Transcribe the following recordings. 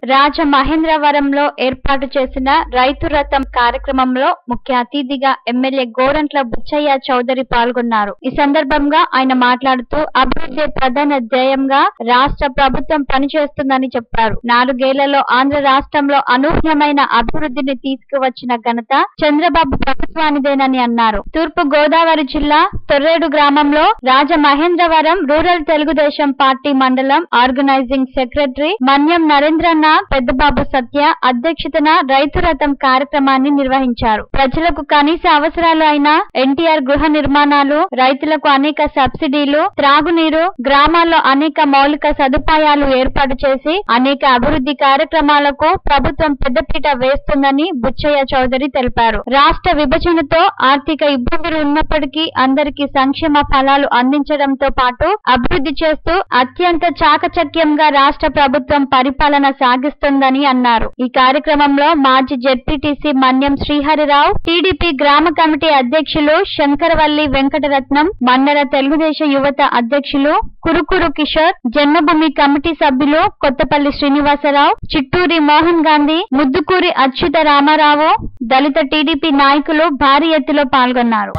రాజమహేంద్రవరంలో ఏర్పాటు చేసిన రైతు రథం కార్యక్రమంలో ముఖ్య అతిథిగా ఎమ్మెల్యే గోరంట్ల బుచ్చయ్య చౌదరి పాల్గొన్నారు ఈ సందర్భంగా ఆయన మాట్లాడుతూ అభివృద్ధి ప్రధాన ధ్యేయంగా రాష్ట్ర ప్రభుత్వం పనిచేస్తుందని చెప్పారు నాలుగేళ్లలో ఆంధ్ర రాష్ట్రంలో అనూహ్యమైన అభివృద్ధిని తీసుకువచ్చిన ఘనత చంద్రబాబు ప్రభుత్వానిదేనని అన్నారు తూర్పు గోదావరి జిల్లా తొర్రేడు గ్రామంలో రాజమహేంద్రవరం రూరల్ తెలుగుదేశం పార్టీ మండలం ఆర్గనైజింగ్ సెక్రటరీ మన్యం నరేంద్రన్న పెద్దబాబు సత్య అధ్యక్షతన రైతు రథం కార్యక్రమాన్ని నిర్వహించారు ప్రజలకు కనీస అవసరాలు అయిన ఎన్టీఆర్ గృహ నిర్మాణాలు రైతులకు అనేక సబ్సిడీలు త్రాగునీరు గ్రామాల్లో అనేక మౌలిక సదుపాయాలు ఏర్పాటు చేసి అనేక అభివృద్ధి కార్యక్రమాలకు ప్రభుత్వం పెద్దపీట వేస్తుందని బుచ్చయ్య చౌదరి తెలిపారు రాష్ట్ర విభజనతో ఆర్థిక ఇబ్బందులు ఉన్నప్పటికీ అందరికీ సంక్షేమ ఫలాలు అందించడంతో పాటు అభివృద్ధి చేస్తూ అత్యంత చాకచక్యంగా రాష్ట్ర ప్రభుత్వం పరిపాలన సాగిస్తుందని అన్నారు ఈ కార్యక్రమంలో మాజీ జెడ్పీటీసీ మన్యం శ్రీహరిరావు టీడీపీ గ్రామ కమిటీ అధ్యక్షులు శంకరవల్లి వెంకటరత్నం మండల తెలుగుదేశం యువత అధ్యక్షులు కురుకురు కిషోర్ జన్మభూమి కమిటీ సభ్యులు కొత్తపల్లి శ్రీనివాసరావు చిట్టూరి మోహన్ గాంధీ ముద్దుకూరి అచ్యుత రామారావు దళిత టీడీపీ నాయకులు భారీ ఎత్తులో పాల్గొన్నారు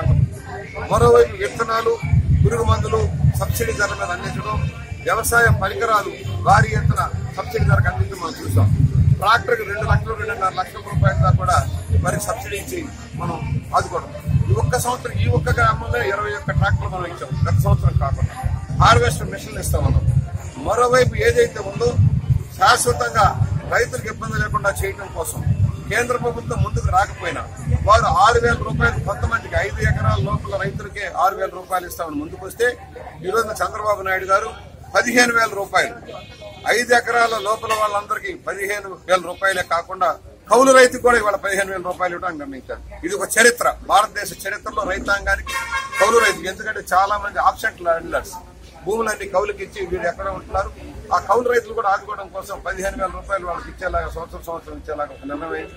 మరోవైపు విత్తనాలు పురుగు మందులు సబ్సిడీ ధర మీద అందించడం వ్యవసాయ పరికరాలు భారీ ఎత్తున సబ్సిడీ ధరకు అందించడం మనం చూసాం ట్రాక్టర్కి రెండు లక్షలు రెండున్నర లక్షల రూపాయల దాకా కూడా మరి సబ్సిడీ ఇచ్చి మనం ఆదుకోవడం ఈ ఒక్క సంవత్సరం ఈ ఒక్క గ్రామంలో ఇరవై ఒక్క ట్రాక్టర్లు మనం ఇచ్చాం గత సంవత్సరం కాకుండా హార్వెస్టర్ మిషన్లు ఇస్తామన్నాం మరోవైపు ఏదైతే ఉందో శాశ్వతంగా రైతులకు ఇబ్బంది లేకుండా చేయడం కోసం కేంద్ర ప్రభుత్వం ముందుకు రాకపోయినా వారు ఆరు వేల రూపాయలు కొంతమందికి ఐదు ఎకరాల లోపల రైతులకే ఆరు వేల రూపాయలు ఇస్తామని ముందుకు వస్తే ఈ రోజున చంద్రబాబు నాయుడు గారు పదిహేను వేల రూపాయలు ఐదు ఎకరాల లోపల వాళ్ళందరికీ పదిహేను వేల రూపాయలే కాకుండా కౌలు రైతుకు కూడా ఇవాళ పదిహేను వేల రూపాయలు ఇవ్వడానికి నిర్ణయించారు ఇది ఒక చరిత్ర భారతదేశ చరిత్రలో రైతాంగానికి కౌలు రైతుకి ఎందుకంటే చాలా మంది ఆబ్సెంట్ ల్యాండర్స్ భూములన్నీ కౌలుకి ఇచ్చి వీళ్ళు ఎక్కడ ఉంటున్నారు ఆ కౌలు రైతులు కూడా ఆదుకోవడం కోసం పదిహేను వేల రూపాయలు వాళ్ళకి ఇచ్చేలాగా సంవత్సరం సంవత్సరం ఇచ్చేలాగా ఒక నిర్ణయం అయింది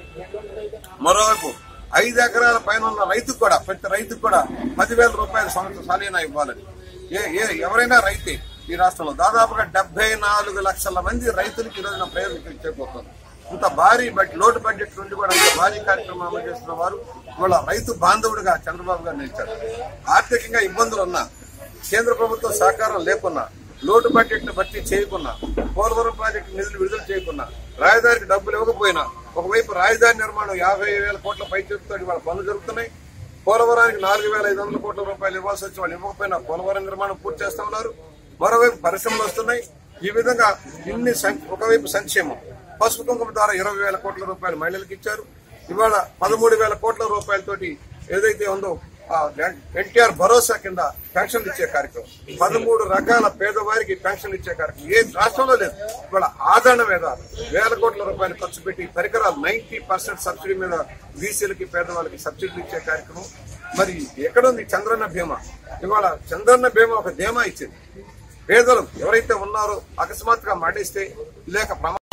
మరోవైపు ఐదు ఎకరాల పైన ఉన్న రైతుకు కూడా ప్రతి రైతుకు కూడా పదివేల రూపాయలు సంవత్సరం సాలీనా ఇవ్వాలని ఏ ఏ ఎవరైనా రైతే ఈ రాష్ట్రంలో దాదాపుగా డెబ్బై నాలుగు లక్షల మంది రైతులకు ఈ రోజున ప్రయోజనం ఇచ్చేపోతుంది ఇంత భారీ బడ్జెట్ లోటు బడ్జెట్ నుండి కూడా ఇంత భారీ కార్యక్రమం అమలు చేస్తున్న వారు ఇవాళ రైతు బాంధవుడిగా చంద్రబాబు గారు నిలిచారు ఆర్థికంగా ఇబ్బందులు ఉన్నా కేంద్ర ప్రభుత్వం సహకారం లేకున్నా లోటు బడ్జెట్ ను భర్తీ చేయకున్నా పోలవరం ప్రాజెక్టు నిధులు విడుదల చేయకున్నా రాజధానికి డబ్బులు ఇవ్వకపోయినా ఒకవైపు రాజధాని నిర్మాణం యాభై వేల కోట్ల పై చెప్తాడు ఇవాళ పనులు జరుగుతున్నాయి పోలవరానికి నాలుగు వేల ఐదు వందల కోట్ల రూపాయలు ఇవ్వాల్సి వచ్చి వాళ్ళు ఇవ్వకపోయినా పోలవరం నిర్మాణం పూర్తి చేస్తా ఉన్నారు మరోవైపు పరిశ్రమలు వస్తున్నాయి ఈ విధంగా ఇన్ని సం- ఒకవైపు సంక్షేమం పసుపు కుంకుమ ద్వారా ఇరవై వేల కోట్ల రూపాయలు మహిళలకు ఇచ్చారు ఇవాళ పదమూడు వేల కోట్ల రూపాయలతోటి ఏదైతే ఉందో ఆ ఎన్టీఆర్ భరోసా కింద పెన్షన్లు ఇచ్చే కార్యక్రమం పదమూడు రకాల పేదవారికి పెన్షన్లు ఇచ్చే కార్యక్రమం ఏ రాష్ట్రంలో లేదు ఇవాళ ఆదరణ మీద వేల కోట్ల రూపాయలు ఖర్చు పెట్టి పరికరాలు నైన్టీ పర్సెంట్ సబ్సిడీ మీద బీసీలకి పేదవాళ్ళకి సబ్సిడీలు ఇచ్చే కార్యక్రమం మరి ఎక్కడుంది చంద్రన్న బీమా ఇవాళ చంద్రన్న బీమా ఒక ధీమా ఇచ్చింది పేదలు ఎవరైతే ఉన్నారో అకస్మాత్తుగా మరణిస్తే లేక ప్రమా